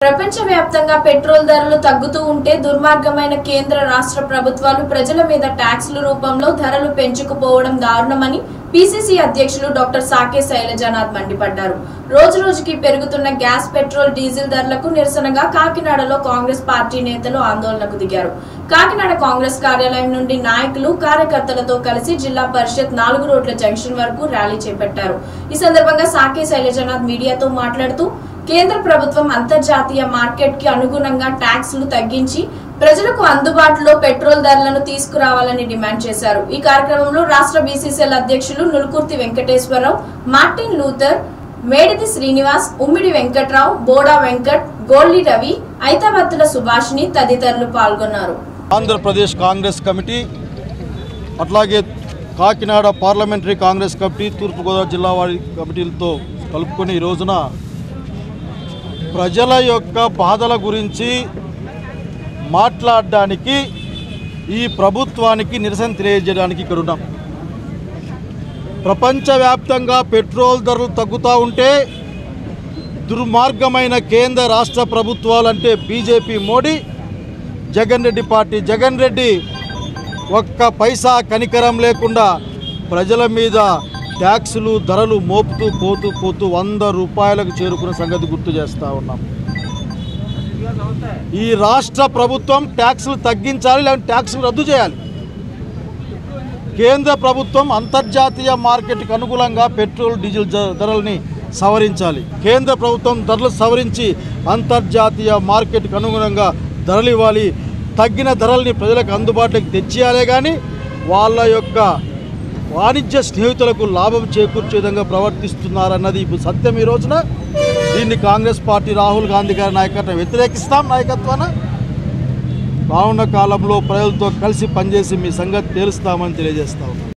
ప్రపంచవ్యాప్తంగా పెట్రోల్ ధరలు తగ్గుతూ ఉంటే దుర్మార్గమైన కేంద్ర రాష్ట్ర ప్రభుత్వాలు ప్రజల మీద ట్యాక్సుల రూపంలో ధరలు పెంచుకుపోవడం దారుణమని పిసిసి అధ్యక్షులు డాక్టర్ సాకే శైలజానాథ్ మండిపడ్డారు రోజు రోజుకి పెరుగుతున్న గ్యాస్ పెట్రోల్ డీజిల్ ధరలకు నిరసనగా కాకినాడలో కాంగ్రెస్ పార్టీ నేతలు ఆందోళనకు దిగారు కాకినాడ కాంగ్రెస్ కార్యాలయం నుండి నాయకులు కార్యకర్తలతో కలిసి జిల్లా పరిషత్ నాలుగు రోడ్ల జంక్షన్ వరకు ర్యాలీ చేపట్టారు ఈ సందర్భంగా సాకే శైలజానాథ్ మీడియాతో మాట్లాడుతూ కేంద్ర ప్రభుత్వం అంతర్జాతీయ మార్కెట్ కి అనుగుణంగా ట్యాక్స్లు తగ్గించి ప్రజలకు అందుబాటులో పెట్రోల్ ధరలను తీసుకురావాలని డిమాండ్ చేశారు ఈ కార్యక్రమంలో రాష్ట్ర బీసీసీఎల్ అధ్యక్షులు నులుకుర్తి వెంకటేశ్వరరావు మార్టిన్ లూథర్ మేడిది శ్రీనివాస్ ఉమ్మిడి వెంకట్రావు బోడా వెంకట్ గోల్లి రవి ఐతావత్తుల సుభాషిణి తదితరులు పాల్గొన్నారు ఆంధ్రప్రదేశ్ కాంగ్రెస్ కమిటీ అట్లాగే కాకినాడ పార్లమెంటరీ కాంగ్రెస్ కమిటీ తూర్పుగోదావరి జిల్లా వారి కమిటీలతో కలుపుకొని ఈ రోజున ప్రజల యొక్క బాధల గురించి మాట్లాడడానికి ఈ ప్రభుత్వానికి నిరసన తెలియజేయడానికి ఇక్కడ ఉన్నాం ప్రపంచవ్యాప్తంగా పెట్రోల్ ధరలు తగ్గుతూ ఉంటే దుర్మార్గమైన కేంద్ర రాష్ట్ర ప్రభుత్వాలు అంటే బీజేపీ మోడీ జగన్ రెడ్డి పార్టీ జగన్ రెడ్డి ఒక్క పైసా కనికరం లేకుండా ప్రజల మీద ట్యాక్సులు ధరలు మోపుతూ పోతూ పోతూ వంద రూపాయలకు చేరుకున్న సంగతి గుర్తు చేస్తూ ఉన్నాం ఈ రాష్ట్ర ప్రభుత్వం ట్యాక్సులు తగ్గించాలి లేదంటే ట్యాక్సులు రద్దు చేయాలి కేంద్ర ప్రభుత్వం అంతర్జాతీయ మార్కెట్కి అనుకూలంగా పెట్రోల్ డీజిల్ జ- ధరల్ని సవరించాలి కేంద్ర ప్రభుత్వం ధరలు సవరించి అంతర్జాతీయ మార్కెట్కి అనుగుణంగా ధరలు ఇవ్వాలి తగ్గిన ధరల్ని ప్రజలకు అందుబాటులోకి తెచ్చేయాలే కానీ వాళ్ళ యొక్క వాణిజ్య స్నేహితులకు లాభం చేకూర్చే విధంగా ప్రవర్తిస్తున్నారన్నది ఇప్పుడు సత్యం ఈ రోజున దీన్ని కాంగ్రెస్ పార్టీ రాహుల్ గాంధీ గారి నాయకత్వం వ్యతిరేకిస్తాం నాయకత్వాన రానున్న కాలంలో ప్రజలతో కలిసి పనిచేసి మీ సంగతి తేలుస్తామని తెలియజేస్తా ఉన్నాం